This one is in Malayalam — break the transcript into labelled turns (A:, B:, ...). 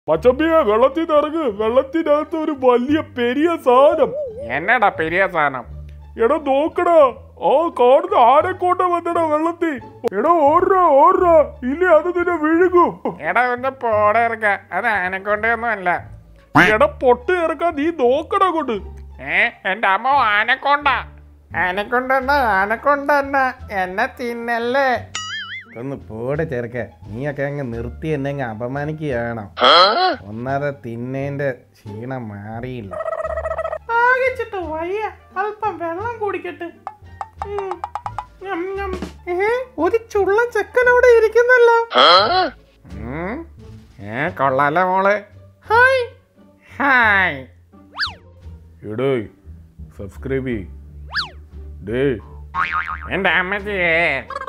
A: മച്ചമ്പിയെ വെള്ളത്തിൽ നിന്ന് ഇറങ്ങ് വെള്ളത്തിനകത്ത് ഒരു വലിയ പെരിയ സാധനം
B: എന്നടാ പെരിയ സാധനം
A: എടാ നോക്കടാ ആ കാണുന്ന ആനക്കോട്ട വന്നടാ വെള്ളത്തിൽ എടാ ഓർറാ ഓർറാ ഇല്ലേ അത് നിന്നെ വിഴുകും
B: എടാ ഒന്ന് പോടെ ഇറക്ക അത് ആനക്കൊണ്ടൊന്നും അല്ല
A: എടാ പൊട്ട് ഇറക്കാൻ നീ നോക്കടാ കൊണ്ട്
B: ഏ എന്റെ അമ്മ ആനക്കൊണ്ട ആനക്കൊണ്ടെണ്ണ ആനക്കൊണ്ടെണ്ണ എന്നെ തിന്നല്ലേ
C: ഒന്ന് പോടെ ചെറുക്ക നീയൊക്കെ അങ്ങ് നിർത്തി എന്നെ അങ്ങ് അപമാനിക്കുകയാണോ ഒന്നാതെ തിന്നേന്റെ ക്ഷീണം മാറിയില്ല
D: ആകിച്ചിട്ട് വയ്യ അല്പം വെള്ളം കുടിക്കട്ടെ ഉം. ഞം, ഞം. ഏ, ഒരു ചുള്ള ചെക്കൻ അവിടെ ഇരിക്കുന്നല്ലോ
B: ഉം. ഏ കൊള്ളാലോ മോള്
D: ഹായ്
B: ഹായ്
A: എടേ സബ്സ്ക്രൈബ് ചെയ് ഡേ
B: എന്റെ അമ്മച്ചിയെ